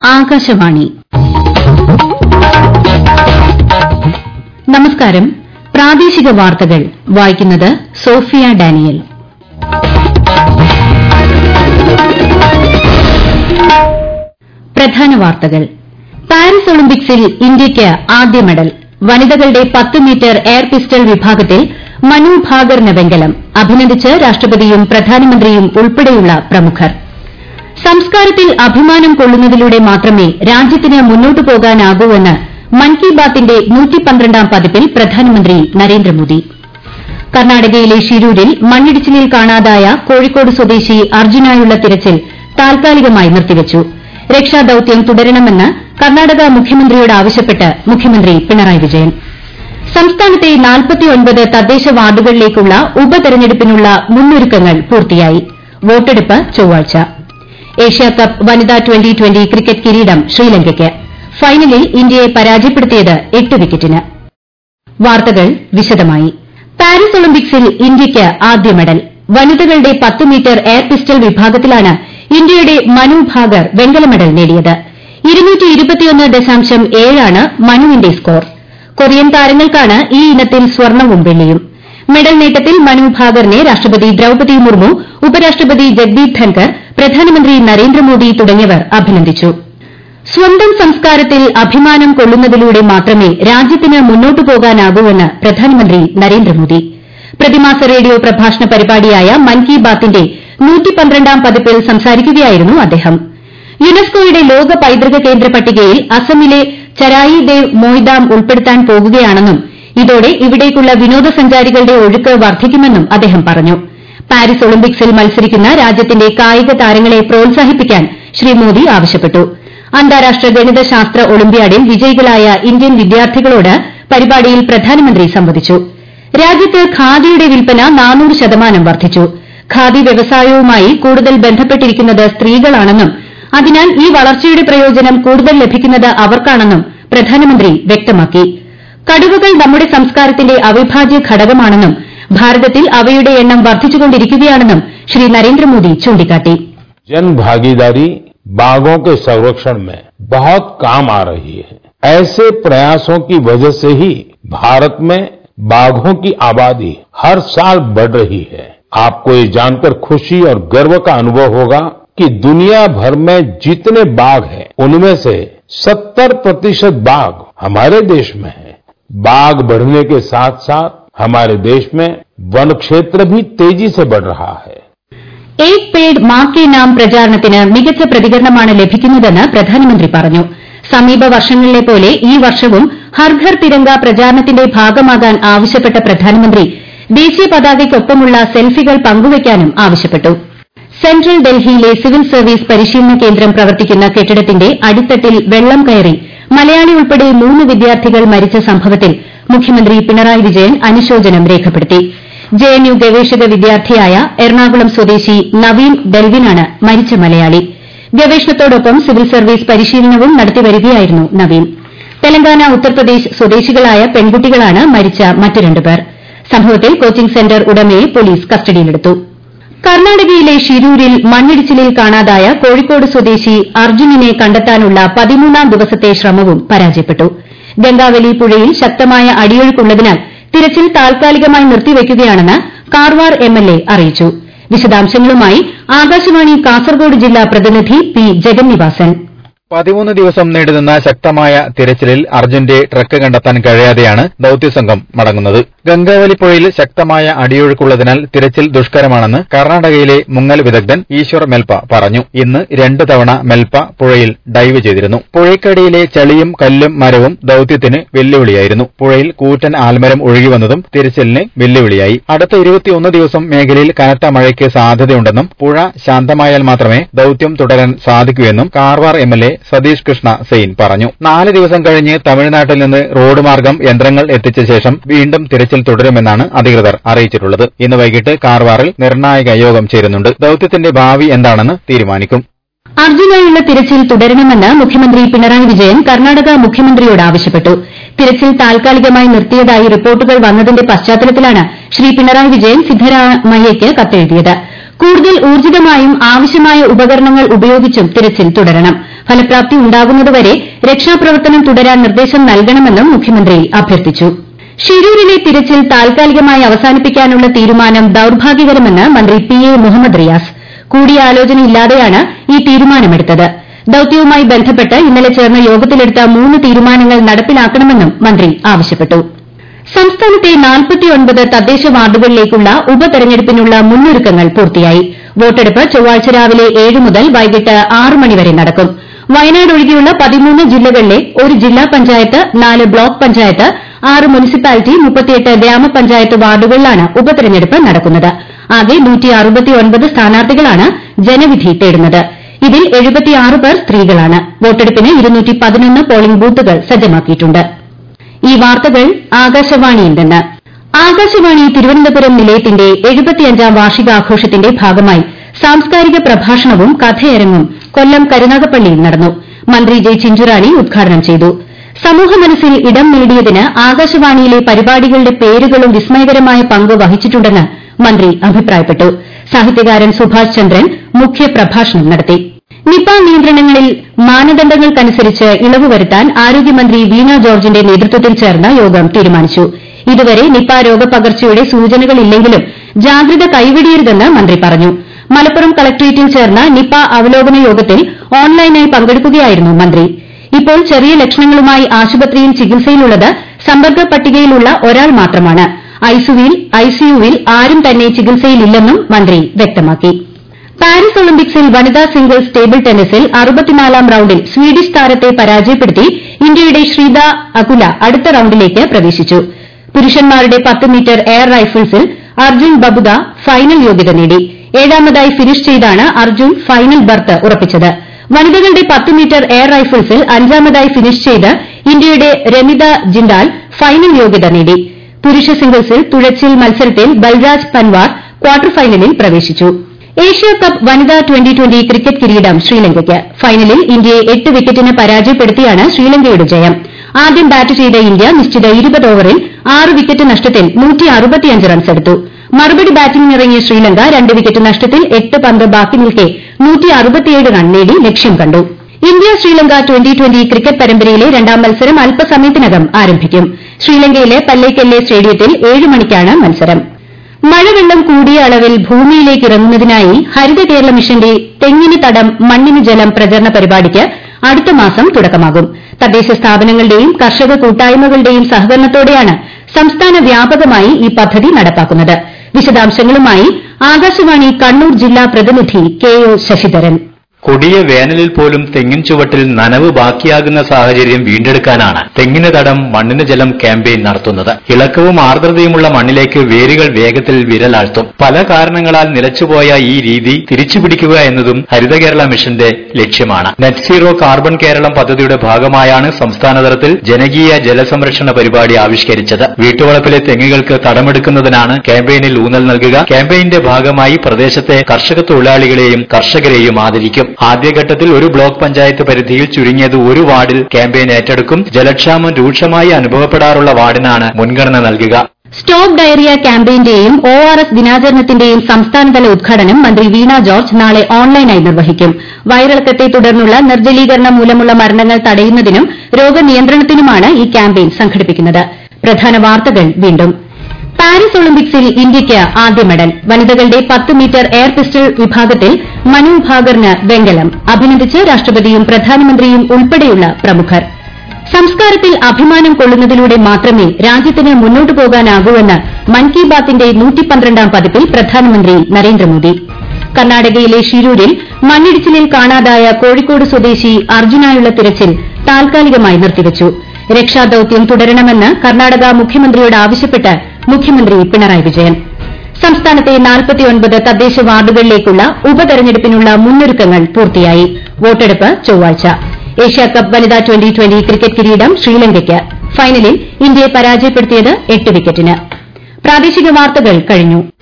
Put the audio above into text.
ആകാശവാണി നമസ്കാരം പ്രാദേശിക വാർത്തകൾ വായിക്കുന്നത് സോഫിയ ഡാനിയൽ പ്രധാന വാർത്തകൾ പാരീസ് ഒളിമ്പിക്സിൽ ഇന്ത്യയ്ക്ക് ആദ്യ മെഡൽ വനിതകളുടെ പത്ത് മീറ്റർ എയർ പിസ്റ്റൾ വിഭാഗത്തിൽ മനു ഭാകറിന് വെങ്കലം അഭിനന്ദിച്ച് രാഷ്ട്രപതിയും പ്രധാനമന്ത്രിയും ഉൾപ്പെടെയുള്ള പ്രമുഖർ സംസ്കാരത്തിൽ അഭിമാനം കൊള്ളുന്നതിലൂടെ മാത്രമേ രാജ്യത്തിന് മുന്നോട്ടു പോകാനാകൂവെന്ന് മൻ കി ബാത്തിന്റെ ാം പതിപ്പിൽ പ്രധാനമന്ത്രി നരേന്ദ്രമോദി കർണാടകയിലെ ഷിരൂരിൽ മണ്ണിടിച്ചിലിൽ കാണാതായ കോഴിക്കോട് സ്വദേശി അർജുനായുള്ള തിരച്ചിൽ താൽക്കാലികമായി നിർത്തിവച്ചു രക്ഷാദൌത്യം തുടരണമെന്ന് കർണാടക മുഖ്യമന്ത്രിയോട് ആവശ്യപ്പെട്ട് മുഖ്യമന്ത്രി പിണറായി വിജയൻ സംസ്ഥാനത്തെ തദ്ദേശ വാർഡുകളിലേക്കുള്ള ഉപതെരഞ്ഞെടുപ്പിനുള്ള മുന്നൊരുക്കങ്ങൾ പൂർത്തിയായി വോട്ടെടുപ്പ് ചൊവ്വാഴ്ച ഏഷ്യാകപ്പ് വനിതാ ട്വന്റി ട്വന്റി ക്രിക്കറ്റ് കിരീടം ശ്രീലങ്കയ്ക്ക് ഫൈനലിൽ ഇന്ത്യയെ പരാജയപ്പെടുത്തിയത് എട്ട് വിക്കറ്റിന് വാർത്തകൾ വിശദമായി പാരീസ് ഒളിമ്പിക്സിൽ ഇന്ത്യയ്ക്ക് ആദ്യ മെഡൽ വനിതകളുടെ പത്ത് മീറ്റർ എയർ പിസ്റ്റൾ വിഭാഗത്തിലാണ് ഇന്ത്യയുടെ മനു ഭാകർ വെങ്കല മെഡൽ നേടിയത് ആണ് മനുവിന്റെ സ്കോർ കൊറിയൻ താരങ്ങൾക്കാണ് ഈ ഇനത്തിൽ സ്വർണവും വെള്ളിയും മെഡൽ നേട്ടത്തിൽ മനു ഭാകറിനെ രാഷ്ട്രപതി ദ്രൌപതി മുർമു ഉപരാഷ്ട്രപതി ജഗ്ദീപ് ധൻകർ പ്രധാനമന്ത്രി നരേന്ദ്രമോദി തുടങ്ങിയവർ അഭിനന്ദിച്ചു സ്വന്തം സംസ്കാരത്തിൽ അഭിമാനം കൊള്ളുന്നതിലൂടെ മാത്രമേ രാജ്യത്തിന് മുന്നോട്ടു പോകാനാകൂവെന്ന് പ്രധാനമന്ത്രി നരേന്ദ്രമോദി പ്രതിമാസ റേഡിയോ പ്രഭാഷണ പരിപാടിയായ മൻ കി ബാത്തിന്റെ ാം പതിപ്പിൽ സംസാരിക്കുകയായിരുന്നു അദ്ദേഹം യുനെസ്കോയുടെ ലോക പൈതൃക കേന്ദ്ര പട്ടികയിൽ അസമിലെ ചരായി ദേവ് മോയ്ദാം ഉൾപ്പെടുത്താൻ പോകുകയാണെന്നും ഇതോടെ ഇവിടേക്കുള്ള വിനോദസഞ്ചാരികളുടെ ഒഴുക്ക് വർദ്ധിക്കുമെന്നും അദ്ദേഹം പറഞ്ഞു പാരീസ് ഒളിമ്പിക്സിൽ മത്സരിക്കുന്ന രാജ്യത്തിന്റെ കായിക താരങ്ങളെ പ്രോത്സാഹിപ്പിക്കാൻ ശ്രീ മോദി ആവശ്യപ്പെട്ടു അന്താരാഷ്ട്ര ഗണിതശാസ്ത്ര ഒളിമ്പ്യാഡിൽ വിജയികളായ ഇന്ത്യൻ വിദ്യാർത്ഥികളോട് പരിപാടിയിൽ പ്രധാനമന്ത്രി സംവദിച്ചു രാജ്യത്ത് ഖാദിയുടെ വിൽപ്പന ശതമാനം വർദ്ധിച്ചു ഖാദി വ്യവസായവുമായി കൂടുതൽ ബന്ധപ്പെട്ടിരിക്കുന്നത് സ്ത്രീകളാണെന്നും അതിനാൽ ഈ വളർച്ചയുടെ പ്രയോജനം കൂടുതൽ ലഭിക്കുന്നത് അവർക്കാണെന്നും പ്രധാനമന്ത്രി വ്യക്തമാക്കി കടുവകൾ നമ്മുടെ സംസ്കാരത്തിന്റെ അവിഭാജ്യ ഘടകമാണെന്നും ഭാരതത്തിൽ അവയുടെ എണ്ണം വർദ്ധിച്ചുകൊണ്ടിരിക്കുകയാണെന്നും ശ്രീ നരേന്ദ്രമോദി ചൂണ്ടിക്കാട്ടി जन भागीदारी बाघों के संरक्षण में बहुत काम आ रही है ऐसे प्रयासों की वजह से ही भारत में बाघों की आबादी हर साल बढ़ रही है आपको ये जानकर खुशी और गर्व का अनुभव होगा कि दुनिया भर में जितने बाघ हैं उनमें से 70 प्रतिशत बाघ हमारे देश में है बाघ बढ़ने के साथ साथ हमारे देश में वन क्षेत्र भी तेजी से बढ़ रहा है ഏക് പേഡ് മാ കെ നാം പ്രചാരണത്തിന് മികച്ച പ്രതികരണമാണ് ലഭിക്കുന്നതെന്ന് പ്രധാനമന്ത്രി പറഞ്ഞു സമീപ വർഷങ്ങളിലെ പോലെ ഈ വർഷവും ഹർ ഘർ തിരങ്ക പ്രചാരണത്തിന്റെ ഭാഗമാകാൻ ആവശ്യപ്പെട്ട പ്രധാനമന്ത്രി ദേശീയ പതാകയ്ക്കൊപ്പമുള്ള സെൽഫികൾ പങ്കുവയ്ക്കാനും ആവശ്യപ്പെട്ടു സെൻട്രൽ ഡൽഹിയിലെ സിവിൽ സർവീസ് പരിശീലന കേന്ദ്രം പ്രവർത്തിക്കുന്ന കെട്ടിടത്തിന്റെ അടിത്തട്ടിൽ വെള്ളം കയറി മലയാളി ഉൾപ്പെടെ മൂന്ന് വിദ്യാർത്ഥികൾ മരിച്ച സംഭവത്തിൽ മുഖ്യമന്ത്രി പിണറായി വിജയൻ അനുശോചനം രേഖപ്പെടുത്തി ജെഎൻയു ഗവേഷക വിദ്യാർത്ഥിയായ എറണാകുളം സ്വദേശി നവീൻ ഡെൽവിനാണ് മരിച്ച മലയാളി ഗവേഷണത്തോടൊപ്പം സിവിൽ സർവീസ് പരിശീലനവും നടത്തിവരികയായിരുന്നു നവീൻ തെലങ്കാന ഉത്തർപ്രദേശ് സ്വദേശികളായ പെൺകുട്ടികളാണ് മരിച്ച മറ്റ് രണ്ടുപേർ സംഭവത്തിൽ കോച്ചിംഗ് സെന്റർ ഉടമയെ പോലീസ് കസ്റ്റഡിയിലെടുത്തു കർണാടകയിലെ ഷിരൂരിൽ മണ്ണിടിച്ചിലിൽ കാണാതായ കോഴിക്കോട് സ്വദേശി അർജുനിനെ കണ്ടെത്താനുള്ള പതിമൂന്നാം ദിവസത്തെ ശ്രമവും പരാജയപ്പെട്ടു ഗംഗാവലി പുഴയിൽ ശക്തമായ അടിയൊഴുക്കുള്ളതിനാൽ തിരച്ചിൽ താൽക്കാലികമായി നിർത്തിവയ്ക്കുകയാണെന്ന് കാർവാർ എംഎൽഎ അറിയിച്ചു വിശദാംശങ്ങളുമായി ആകാശവാണി കാസർഗോഡ് ജില്ലാ പ്രതിനിധി പി ജഗന്നിവാസൻ പതിമൂന്ന് ദിവസം നീണ്ടുനിന്ന ശക്തമായ തിരച്ചിലിൽ അർജുന്റെ ട്രക്ക് കണ്ടെത്താൻ കഴിയാതെയാണ് ദൌത്യസംഘം മടങ്ങുന്നത് ഗംഗാവലി പുഴയിൽ ശക്തമായ അടിയൊഴുക്കുള്ളതിനാൽ തിരച്ചിൽ ദുഷ്കരമാണെന്ന് കർണാടകയിലെ മുങ്ങൽ വിദഗ്ധൻ ഈശ്വർ മെൽപ്പ പറഞ്ഞു ഇന്ന് രണ്ട് തവണ മെൽപ്പ പുഴയിൽ ഡൈവ് ചെയ്തിരുന്നു പുഴയ്ക്കടിയിലെ ചളിയും കല്ലും മരവും ദൌത്യത്തിന് വെല്ലുവിളിയായിരുന്നു പുഴയിൽ കൂറ്റൻ ആൽമരം ഒഴുകിവന്നതും തിരച്ചിലിന് വെല്ലുവിളിയായി അടുത്ത ഇരുപത്തിയൊന്ന് ദിവസം മേഖലയിൽ കനത്ത മഴയ്ക്ക് സാധ്യതയുണ്ടെന്നും പുഴ ശാന്തമായാൽ മാത്രമേ ദൌത്യം തുടരാൻ സാധിക്കൂ എന്നും കാർവാർ എംഎൽഎ സതീഷ് കൃഷ്ണ സെയിൻ പറഞ്ഞു നാല് ദിവസം കഴിഞ്ഞ് തമിഴ്നാട്ടിൽ നിന്ന് റോഡ് മാർഗം യന്ത്രങ്ങൾ എത്തിച്ച ശേഷം വീണ്ടും തിരച്ചിൽ തുടരുമെന്നാണ് അധികൃതർ അറിയിച്ചിട്ടുള്ളത് ഇന്ന് വൈകിട്ട് കാർവാറിൽ നിർണായക യോഗം ചേരുന്നുണ്ട് ദൌത്യത്തിന്റെ ഭാവി എന്താണെന്ന് തീരുമാനിക്കും അർജുനായുള്ള തിരച്ചിൽ തുടരണമെന്ന് മുഖ്യമന്ത്രി പിണറായി വിജയൻ കർണാടക മുഖ്യമന്ത്രിയോട് ആവശ്യപ്പെട്ടു തിരച്ചിൽ താൽക്കാലികമായി നിർത്തിയതായി റിപ്പോർട്ടുകൾ വന്നതിന്റെ പശ്ചാത്തലത്തിലാണ് ശ്രീ പിണറായി വിജയൻ സിദ്ധരാമയ്യയ്ക്ക് കത്തെഴുതിയത് കൂടുതൽ ഊർജിതമായും ആവശ്യമായ ഉപകരണങ്ങൾ ഉപയോഗിച്ചും തിരച്ചിൽ തുടരണം ഫലപ്രാപ്തി ഉണ്ടാകുന്നതുവരെ രക്ഷാപ്രവർത്തനം തുടരാൻ നിർദ്ദേശം നൽകണമെന്നും മുഖ്യമന്ത്രി അഭ്യർത്ഥിച്ചു ഷിരൂരിലെ തിരച്ചിൽ താൽക്കാലികമായി അവസാനിപ്പിക്കാനുള്ള തീരുമാനം ദൌർഭാഗ്യകരമെന്ന് മന്ത്രി പി എ മുഹമ്മദ് റിയാസ് കൂടിയാലോചനയില്ലാതെയാണ് ഈ തീരുമാനമെടുത്തത് ദൌത്യവുമായി ബന്ധപ്പെട്ട് ഇന്നലെ ചേർന്ന യോഗത്തിലെടുത്ത മൂന്ന് തീരുമാനങ്ങൾ നടപ്പിലാക്കണമെന്നും മന്ത്രി ആവശ്യപ്പെട്ടു സംസ്ഥാനത്തെ തദ്ദേശ വാർഡുകളിലേക്കുള്ള ഉപതെരഞ്ഞെടുപ്പിനുള്ള മുന്നൊരുക്കങ്ങൾ പൂർത്തിയായി വോട്ടെടുപ്പ് ചൊവ്വാഴ്ച രാവിലെ ഏഴ് മുതൽ വൈകിട്ട് ആറ് മണിവരെ നടക്കും വയനാട് ഒഴികെയുള്ള പതിമൂന്ന് ജില്ലകളിലെ ഒരു ജില്ലാ പഞ്ചായത്ത് നാല് ബ്ലോക്ക് പഞ്ചായത്ത് ആറ് മുനിസിപ്പാലിറ്റി മുപ്പത്തിയെട്ട് ഗ്രാമപഞ്ചായത്ത് വാർഡുകളിലാണ് ഉപതെരഞ്ഞെടുപ്പ് നടക്കുന്നത് ആകെ സ്ഥാനാർത്ഥികളാണ് ജനവിധി തേടുന്നത് ഇതിൽ പേർ സ്ത്രീകളാണ് വോട്ടെടുപ്പിന് പോളിംഗ് ബൂത്തുകൾ സജ്ജമാക്കിയിട്ടുണ്ട് ഈ വാർത്തകൾ ആകാശവാണിയിൽ നിന്ന് ആകാശവാണി തിരുവനന്തപുരം നിലയത്തിന്റെ എഴുപത്തിയഞ്ചാം വാർഷികാഘോഷത്തിന്റെ ഭാഗമായി സാംസ്കാരിക പ്രഭാഷണവും കഥയരങ്ങും കൊല്ലം കരുനാഗപ്പള്ളിയിൽ നടന്നു മന്ത്രി ജെ ചിഞ്ചുറാണി ഉദ്ഘാടനം ചെയ്തു സമൂഹ മനസ്സിൽ ഇടം നേടിയതിന് ആകാശവാണിയിലെ പരിപാടികളുടെ പേരുകളും വിസ്മയകരമായ പങ്ക് വഹിച്ചിട്ടുണ്ടെന്ന് മന്ത്രി അഭിപ്രായപ്പെട്ടു സാഹിത്യകാരൻ സുഭാഷ് ചന്ദ്രൻ മുഖ്യപ്രഭാഷണം നടത്തി നിപ നിയന്ത്രണങ്ങളിൽ മാനദണ്ഡങ്ങൾക്കനുസരിച്ച് ഇളവ് വരുത്താൻ ആരോഗ്യമന്ത്രി വീണ ജോർജിന്റെ നേതൃത്വത്തിൽ ചേർന്ന യോഗം തീരുമാനിച്ചു ഇതുവരെ നിപ രോഗപകർച്ചയുടെ സൂചനകളില്ലെങ്കിലും ജാഗ്രത കൈവെടിയരുതെന്ന് മന്ത്രി പറഞ്ഞു മലപ്പുറം കളക്ട്രേറ്റിൽ ചേർന്ന നിപ അവലോകന യോഗത്തിൽ ഓൺലൈനായി പങ്കെടുക്കുകയായിരുന്നു മന്ത്രി ഇപ്പോൾ ചെറിയ ലക്ഷണങ്ങളുമായി ആശുപത്രിയിൽ ചികിത്സയിലുള്ളത് സമ്പർക്ക പട്ടികയിലുള്ള ഒരാൾ മാത്രമാണ് ഐസിയുവിൽ ആരും തന്നെ ചികിത്സയിലില്ലെന്നും മന്ത്രി വ്യക്തമാക്കി പാരീസ് ഒളിമ്പിക്സിൽ വനിതാ സിംഗിൾസ് ടേബിൾ ടെന്നീസിൽ അറുപത്തിനാലാം റൌണ്ടിൽ സ്വീഡിഷ് താരത്തെ പരാജയപ്പെടുത്തി ഇന്ത്യയുടെ ശ്രീത അകുല അടുത്ത റൌണ്ടിലേക്ക് പ്രവേശിച്ചു പുരുഷന്മാരുടെ പത്ത് മീറ്റർ എയർ റൈഫിൾസിൽ അർജുൻ ബബുദ ഫൈനൽ യോഗ്യത നേടി ഏഴാമതായി ഫിനിഷ് ചെയ്താണ് അർജുൻ ഫൈനൽ ബർത്ത് ഉറപ്പിച്ചത് വനിതകളുടെ പത്ത് മീറ്റർ എയർ റൈഫിൾസിൽ അഞ്ചാമതായി ഫിനിഷ് ചെയ്ത് ഇന്ത്യയുടെ രമിത ജിൻഡാൽ ഫൈനൽ യോഗ്യത നേടി പുരുഷ സിംഗിൾസിൽ തുഴച്ചിൽ മത്സരത്തിൽ ബൽരാജ് പൻവാർ ക്വാർട്ടർ ഫൈനലിൽ പ്രവേശിച്ചു ഏഷ്യാകപ്പ് വനിതാ ട്വന്റി ട്വന്റി ക്രിക്കറ്റ് കിരീടം ശ്രീലങ്കയ്ക്ക് ഫൈനലിൽ ഇന്ത്യയെ എട്ട് വിക്കറ്റിന് പരാജയപ്പെടുത്തിയാണ് ശ്രീലങ്കയുടെ ജയം ആദ്യം ബാറ്റ് ചെയ്ത ഇന്ത്യ നിശ്ചിത ഇരുപത് ഓവറിൽ ആറ് വിക്കറ്റ് നഷ്ടത്തിൽ റൺസെടുത്തു മറുപടി ബാറ്റിംഗിനിറങ്ങിയ ശ്രീലങ്ക രണ്ട് വിക്കറ്റ് നഷ്ടത്തിൽ എട്ട് പന്ത് ബാക്കി നിൽക്കെ റൺ നേടി ലക്ഷ്യം കണ്ടു India Sri Lanka twenty twenty cricket പരമ്പരയിലെ രണ്ടാം മത്സരം അല്പസമയത്തിനകം ആരംഭിക്കും ശ്രീലങ്കയിലെ പല്ലേക്കല്ലെ സ്റ്റേഡിയത്തിൽ ഏഴ് മണിക്കാണ് മത്സരം മഴവെള്ളം കൂടിയ അളവിൽ ഭൂമിയിലേക്ക് ഇറങ്ങുന്നതിനായി ഹരിത കേരള മിഷന്റെ തെങ്ങിന് തടം മണ്ണിന് ജലം പ്രചരണ പരിപാടിക്ക് അടുത്ത മാസം തുടക്കമാകും തദ്ദേശ സ്ഥാപനങ്ങളുടെയും കർഷക കൂട്ടായ്മകളുടെയും സഹകരണത്തോടെയാണ് സംസ്ഥാന വ്യാപകമായി ഈ പദ്ധതി നടപ്പാക്കുന്നത് വിശദാംശങ്ങളുമായി ആകാശവാണി കണ്ണൂർ ജില്ലാ പ്രതിനിധി കെ ഒ ശശിധരൻ കൊടിയ വേനലിൽ പോലും തെങ്ങിൻ ചുവട്ടിൽ നനവ് ബാക്കിയാകുന്ന സാഹചര്യം വീണ്ടെടുക്കാനാണ് തെങ്ങിന് തടം മണ്ണിന് ജലം ക്യാമ്പയിൻ നടത്തുന്നത് ഇളക്കവും ആർദ്രതയുമുള്ള മണ്ണിലേക്ക് വേരുകൾ വേഗത്തിൽ വിരലാഴ്ത്തും പല കാരണങ്ങളാൽ നിലച്ചുപോയ ഈ രീതി തിരിച്ചുപിടിക്കുക എന്നതും ഹരിത കേരള മിഷന്റെ ലക്ഷ്യമാണ് നെറ്റ് സീറോ കാർബൺ കേരളം പദ്ധതിയുടെ ഭാഗമായാണ് സംസ്ഥാനതലത്തിൽ ജനകീയ ജലസംരക്ഷണ പരിപാടി ആവിഷ്കരിച്ചത് വീട്ടുവളപ്പിലെ തെങ്ങുകൾക്ക് തടമെടുക്കുന്നതിനാണ് ക്യാമ്പയിനിൽ ഊന്നൽ നൽകുക ക്യാമ്പയിന്റെ ഭാഗമായി പ്രദേശത്തെ കർഷക തൊഴിലാളികളെയും കർഷകരെയും ആദരിക്കും ആദ്യഘട്ടത്തിൽ ഒരു ബ്ലോക്ക് പഞ്ചായത്ത് പരിധിയിൽ ചുരുങ്ങിയത് ഒരു വാർഡിൽ ക്യാമ്പയിൻ ഏറ്റെടുക്കും ജലക്ഷാമം രൂക്ഷമായി അനുഭവപ്പെടാറുള്ള വാർഡിനാണ് മുൻഗണന നൽകുക സ്റ്റോപ്പ് ഡയറിയ ക്യാമ്പയിന്റെയും ഒ ആർ എസ് ദിനാചരണത്തിന്റെയും സംസ്ഥാനതല ഉദ്ഘാടനം മന്ത്രി വീണ ജോർജ് നാളെ ഓൺലൈനായി നിർവഹിക്കും വയറിളക്കത്തെ തുടർന്നുള്ള നിർജ്ജലീകരണം മൂലമുള്ള മരണങ്ങൾ തടയുന്നതിനും രോഗനിയന്ത്രണത്തിനുമാണ് ഈ ക്യാമ്പയിൻ സംഘടിപ്പിക്കുന്നത് പ്രധാന വാർത്തകൾ വീണ്ടും പാരീസ് ഒളിമ്പിക്സിൽ ഇന്ത്യയ്ക്ക് ആദ്യ മെഡൽ വനിതകളുടെ പത്ത് മീറ്റർ എയർ പിസ്റ്റൾ വിഭാഗത്തിൽ മനു ഭാകറിന് വെങ്കലം അഭിനന്ദിച്ച് രാഷ്ട്രപതിയും പ്രധാനമന്ത്രിയും ഉൾപ്പെടെയുള്ള പ്രമുഖർ സംസ്കാരത്തിൽ അഭിമാനം കൊള്ളുന്നതിലൂടെ മാത്രമേ രാജ്യത്തിന് മുന്നോട്ടു പോകാനാകൂവെന്ന് മൻ കി ബാത്തിന്റെ നൂറ്റിപ്പന്ത്രണ്ടാം പതിപ്പിൽ പ്രധാനമന്ത്രി നരേന്ദ്രമോദി കർണാടകയിലെ ഷിരൂരിൽ മണ്ണിടിച്ചിലിൽ കാണാതായ കോഴിക്കോട് സ്വദേശി അർജുനായുള്ള തിരച്ചിൽ താൽക്കാലികമായി നിർത്തിവച്ചു രക്ഷാദൌത്യം തുടരണമെന്ന് കർണാടക മുഖ്യമന്ത്രിയോട് ആവശ്യപ്പെട്ട് മുഖ്യമന്ത്രി പിണറായി വിജയൻ സംസ്ഥാനത്തെ തദ്ദേശ വാർഡുകളിലേക്കുള്ള ഉപതെരഞ്ഞെടുപ്പിനുള്ള മുന്നൊരുക്കങ്ങൾ പൂർത്തിയായി വോട്ടെടുപ്പ് ചൊവ്വാഴ്ച ഏഷ്യാകപ്പ് വനിതാ ട്വന്റി ട്വന്റി ക്രിക്കറ്റ് കിരീടം ശ്രീലങ്കയ്ക്ക് ഫൈനലിൽ ഇന്ത്യയെ പരാജയപ്പെടുത്തിയത് എട്ട് വിക്കറ്റിന് പ്രാദേശിക വാർത്തകൾ കഴിഞ്ഞു